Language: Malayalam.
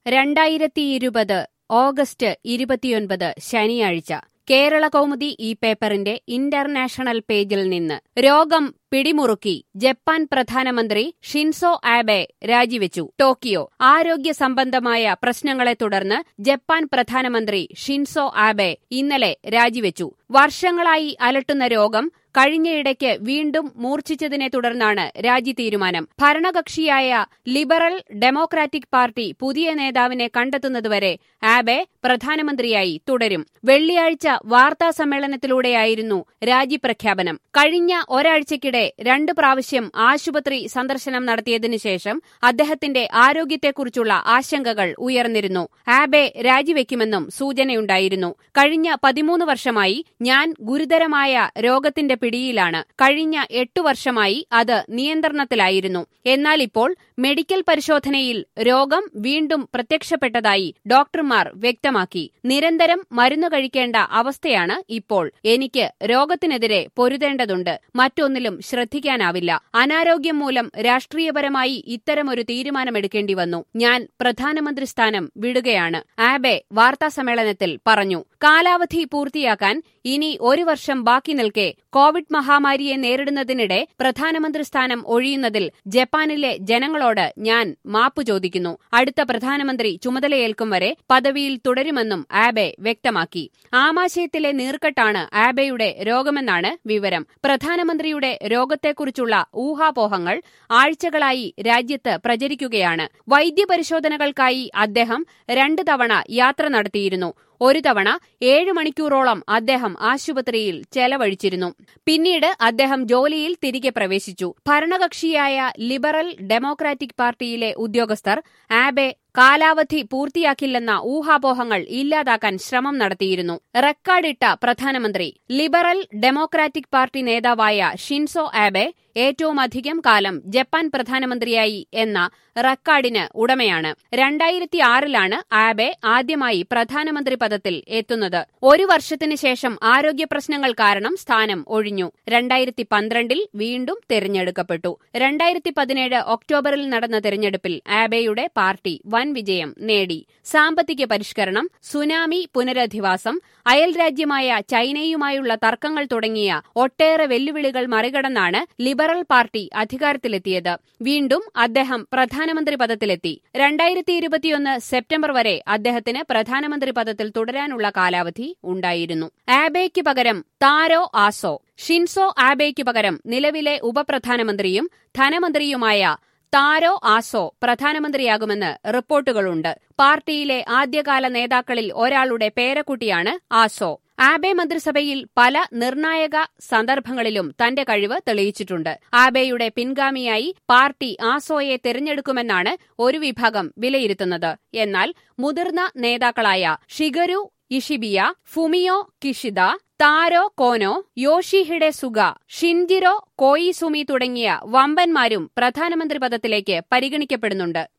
രണ്ടായിരത്തി ഇരുപത് ഓഗസ്റ്റ് ഇരുപത്തിയൊൻപത് ശനിയാഴ്ച കേരള കൗമുദി ഈ പേപ്പറിന്റെ ഇന്റർനാഷണൽ പേജിൽ നിന്ന് രോഗം പിടിമുറുക്കി ജപ്പാൻ പ്രധാനമന്ത്രി ഷിൻസോ ആബെ രാജിവെച്ചു ടോക്കിയോ ആരോഗ്യ സംബന്ധമായ പ്രശ്നങ്ങളെ തുടർന്ന് ജപ്പാൻ പ്രധാനമന്ത്രി ഷിൻസോ ആബെ ഇന്നലെ രാജിവെച്ചു വർഷങ്ങളായി അലട്ടുന്ന രോഗം കഴിഞ്ഞയിടയ്ക്ക് വീണ്ടും മൂർച്ഛിച്ചതിനെ തുടർന്നാണ് രാജി തീരുമാനം ഭരണകക്ഷിയായ ലിബറൽ ഡെമോക്രാറ്റിക് പാർട്ടി പുതിയ നേതാവിനെ കണ്ടെത്തുന്നതുവരെ ആബെ പ്രധാനമന്ത്രിയായി തുടരും വെള്ളിയാഴ്ച വാർത്താ സമ്മേളനത്തിലൂടെയായിരുന്നു രാജിപ്രഖ്യാപനം കഴിഞ്ഞ ഒരാഴ്ചയ്ക്കിടെ രണ്ട് പ്രാവശ്യം ആശുപത്രി സന്ദർശനം നടത്തിയതിനു ശേഷം അദ്ദേഹത്തിന്റെ ആരോഗ്യത്തെക്കുറിച്ചുള്ള ആശങ്കകൾ ഉയർന്നിരുന്നു ആബെ രാജിവെക്കുമെന്നും സൂചനയുണ്ടായിരുന്നു കഴിഞ്ഞ പതിമൂന്ന് വർഷമായി ഞാൻ ഗുരുതരമായ രോഗത്തിന്റെ പിടിയിലാണ് കഴിഞ്ഞ എട്ടു വർഷമായി അത് നിയന്ത്രണത്തിലായിരുന്നു എന്നാൽ ഇപ്പോൾ മെഡിക്കൽ പരിശോധനയിൽ രോഗം വീണ്ടും പ്രത്യക്ഷപ്പെട്ടതായി ഡോക്ടർമാർ വ്യക്തമാക്കി നിരന്തരം മരുന്ന് കഴിക്കേണ്ട അവസ്ഥയാണ് ഇപ്പോൾ എനിക്ക് രോഗത്തിനെതിരെ പൊരുതേണ്ടതുണ്ട് മറ്റൊന്നിലും ശ്രദ്ധിക്കാനാവില്ല അനാരോഗ്യം മൂലം രാഷ്ട്രീയപരമായി ഇത്തരമൊരു തീരുമാനമെടുക്കേണ്ടി വന്നു ഞാൻ പ്രധാനമന്ത്രി സ്ഥാനം വിടുകയാണ് ആബെ വാർത്താസമ്മേളനത്തിൽ പറഞ്ഞു കാലാവധി പൂർത്തിയാക്കാൻ ഇനി ഒരു വർഷം ബാക്കി നിൽക്കെ കോവിഡ് മഹാമാരിയെ നേരിടുന്നതിനിടെ പ്രധാനമന്ത്രി സ്ഥാനം ഒഴിയുന്നതിൽ ജപ്പാനിലെ ജനങ്ങളോട് ഞാൻ മാപ്പു ചോദിക്കുന്നു അടുത്ത പ്രധാനമന്ത്രി ചുമതലയേൽക്കും വരെ പദവിയിൽ തുടരുമെന്നും ആബെ വ്യക്തമാക്കി ആമാശയത്തിലെ നീർക്കെട്ടാണ് ആബെയുടെ രോഗമെന്നാണ് വിവരം പ്രധാനമന്ത്രിയുടെ രോഗത്തെക്കുറിച്ചുള്ള ഊഹാപോഹങ്ങൾ ആഴ്ചകളായി രാജ്യത്ത് പ്രചരിക്കുകയാണ് വൈദ്യപരിശോധനകൾക്കായി അദ്ദേഹം രണ്ട് തവണ യാത്ര നടത്തിയിരുന്നു ഒരു തവണ ഏഴ് മണിക്കൂറോളം അദ്ദേഹം ആശുപത്രിയിൽ ചെലവഴിച്ചിരുന്നു പിന്നീട് അദ്ദേഹം ജോലിയിൽ തിരികെ പ്രവേശിച്ചു ഭരണകക്ഷിയായ ലിബറൽ ഡെമോക്രാറ്റിക് പാർട്ടിയിലെ ഉദ്യോഗസ്ഥർ ആബെ കാലാവധി പൂർത്തിയാക്കില്ലെന്ന ഊഹാപോഹങ്ങൾ ഇല്ലാതാക്കാൻ ശ്രമം നടത്തിയിരുന്നു റെക്കോർഡിട്ട പ്രധാനമന്ത്രി ലിബറൽ ഡെമോക്രാറ്റിക് പാർട്ടി നേതാവായ ഷിൻസോ ആബെ ഏറ്റവുമധികം കാലം ജപ്പാൻ പ്രധാനമന്ത്രിയായി എന്ന റെക്കോർഡിന് ഉടമയാണ് രണ്ടായിരത്തി ആറിലാണ് ആബെ ആദ്യമായി പ്രധാനമന്ത്രി പദത്തിൽ എത്തുന്നത് ഒരു വർഷത്തിന് ശേഷം ആരോഗ്യ പ്രശ്നങ്ങൾ കാരണം സ്ഥാനം ഒഴിഞ്ഞു രണ്ടായിരത്തി പന്ത്രണ്ടിൽ വീണ്ടും തെരഞ്ഞെടുക്കപ്പെട്ടു രണ്ടായിരത്തി പതിനേഴ് ഒക്ടോബറിൽ നടന്ന തെരഞ്ഞെടുപ്പിൽ ആബെയുടെ പാർട്ടി വൻ വിജയം നേടി സാമ്പത്തിക പരിഷ്കരണം സുനാമി പുനരധിവാസം അയൽരാജ്യമായ ചൈനയുമായുള്ള തർക്കങ്ങൾ തുടങ്ങിയ ഒട്ടേറെ വെല്ലുവിളികൾ മറികടന്നാണ് ലിബറൽ പാർട്ടി അധികാരത്തിലെത്തിയത് വീണ്ടും അദ്ദേഹം പ്രധാനമന്ത്രി പദത്തിലെത്തി രണ്ടായിരത്തി ഇരുപത്തിയൊന്ന് സെപ്റ്റംബർ വരെ അദ്ദേഹത്തിന് പ്രധാനമന്ത്രി പദത്തിൽ തുടരാനുള്ള കാലാവധി ഉണ്ടായിരുന്നു ആബെയ്ക്ക് പകരം താരോ ആസോ ഷിൻസോ ആബെയ്ക്ക് പകരം നിലവിലെ ഉപപ്രധാനമന്ത്രിയും ധനമന്ത്രിയുമായ താരോ ആസോ പ്രധാനമന്ത്രിയാകുമെന്ന് റിപ്പോർട്ടുകളുണ്ട് പാർട്ടിയിലെ ആദ്യകാല നേതാക്കളിൽ ഒരാളുടെ പേരക്കുട്ടിയാണ് ആസോ ആബെ മന്ത്രിസഭയിൽ പല നിർണായക സന്ദർഭങ്ങളിലും തന്റെ കഴിവ് തെളിയിച്ചിട്ടുണ്ട് ആബെയുടെ പിൻഗാമിയായി പാർട്ടി ആസോയെ തിരഞ്ഞെടുക്കുമെന്നാണ് ഒരു വിഭാഗം വിലയിരുത്തുന്നത് എന്നാൽ മുതിർന്ന നേതാക്കളായ Shigeru Ishiba Fumio Kishida Taro Kono Yoshihide Suga Shinjiro Koizumi തുടങ്ങിയ വമ്പന്മാരും പ്രധാനമന്ത്രി പദത്തിലേക്ക് പരിഗണിക്കപ്പെടുന്നുണ്ട്